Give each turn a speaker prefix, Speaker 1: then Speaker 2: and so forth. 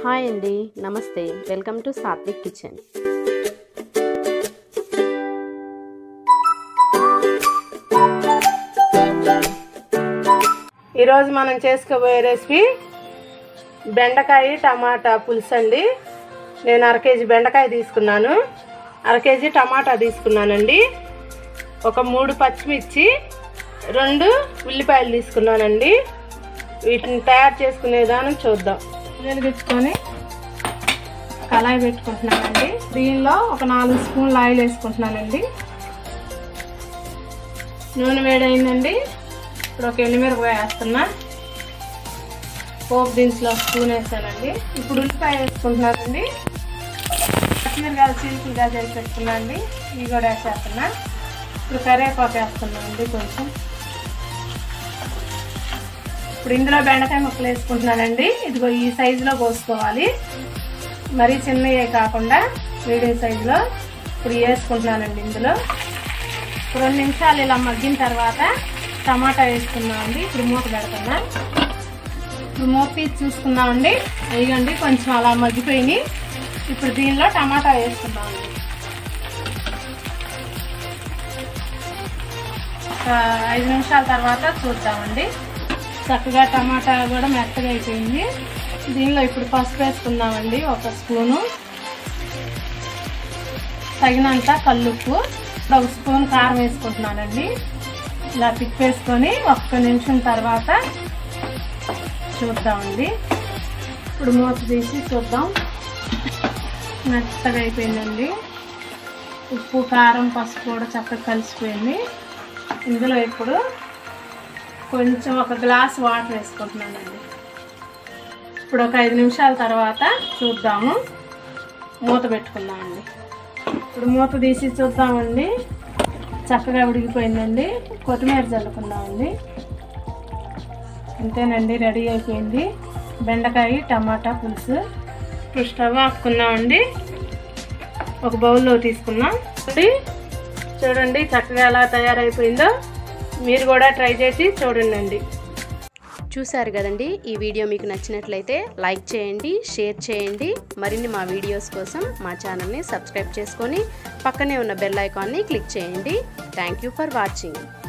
Speaker 1: hi అండి నమస్తే welcome to Satvik kitchen
Speaker 2: ఈరోజు మనం చేసుకోబోయే రెసిపీ బెండకాయ టమాటా పులుసు అండి నేను అర కేజీ బెండకాయ తీసుకున్నాను అర కేజీ టమాటా తీసుకున్నానండి ఒక మూడు పచ్చిమిర్చి రెండు ఉల్లిపాయలు తీసుకున్నానండి వీటిని తయారు చేసుకునే విధానం చూద్దాం వెలిగించుకొని కళాయి పెట్టుకుంటున్నానండి దీనిలో ఒక నాలుగు స్పూన్లు ఆయిల్ వేసుకుంటున్నానండి నూనె వేడైందండి ఇప్పుడు ఒక ఎండుమిరపకాయ వేస్తున్నా పోపు దినుసులో స్పూన్ వేసానండి ఇప్పుడు ఉల్లిపాయ వేసుకుంటున్నానండి పచ్చిమిరకాయలు చీలికలుగా చేసి పెట్టుకున్నా అండి ఇవి కూడా వేసేస్తున్నా ఇప్పుడు కరివేపాకు వేస్తున్నా అండి కొంచెం ఇప్పుడు ఇందులో బెండకాయ ముక్కలు వేసుకుంటున్నానండి ఇదిగో ఈ సైజులో కోసుకోవాలి మరీ చిన్నవి కాకుండా మీడియం సైజులో ఇప్పుడు వేసుకుంటున్నానండి ఇందులో రెండు నిమిషాలు ఇలా మగ్గిన తర్వాత టమాటా వేసుకున్నామండి ఇప్పుడు మూత పెడుతున్నా ఇప్పుడు మూత తీసి చూసుకున్నామండి వేయండి కొంచెం అలా మగ్గిపోయి ఇప్పుడు దీనిలో టమాటా వేసుకున్నామండి ఒక ఐదు నిమిషాల తర్వాత చూద్దామండి చక్కగా టమాటా కూడా మెత్తగా అయిపోయింది దీనిలో ఇప్పుడు పసుపు వేసుకుందామండి ఒక స్పూను తగినంత కల్లుప్పు ఒక స్పూన్ కారం వేసుకుంటున్నానండి ఇలా తిప్పేసుకొని ఒక్క నిమిషం తర్వాత చూద్దామండి ఇప్పుడు మూత తీసి చూద్దాం మెత్తగా అయిపోయిందండి ఉప్పు కారం పసుపు కూడా చక్కగా కలిసిపోయింది ఇందులో ఇప్పుడు కొంచెం ఒక గ్లాస్ వాటర్ వేసుకుంటున్నానండి ఇప్పుడు ఒక ఐదు నిమిషాల తర్వాత చూద్దాము మూత పెట్టుకుందామండి ఇప్పుడు మూత తీసి చూద్దామండి చక్కగా ఉడికిపోయిందండి కొత్తిమీర చల్లుకుందామండి అంతేనండి రెడీ అయిపోయింది బెండకాయ టమాటా పులుసు ఇప్పుడు స్టవ్ ఆపుకుందామండి ఒక బౌల్లో తీసుకుందాం చూడండి చక్కగా ఎలా తయారైపోయిందో మీరు కూడా ట్రై చేసి చూడండి
Speaker 1: చూశారు కదండి ఈ వీడియో మీకు నచ్చినట్లయితే లైక్ చేయండి షేర్ చేయండి మరిన్ని మా వీడియోస్ కోసం మా ఛానల్ని సబ్స్క్రైబ్ చేసుకొని పక్కనే ఉన్న బెల్ ఐకాన్ని క్లిక్ చేయండి థ్యాంక్ యూ ఫర్ వాచింగ్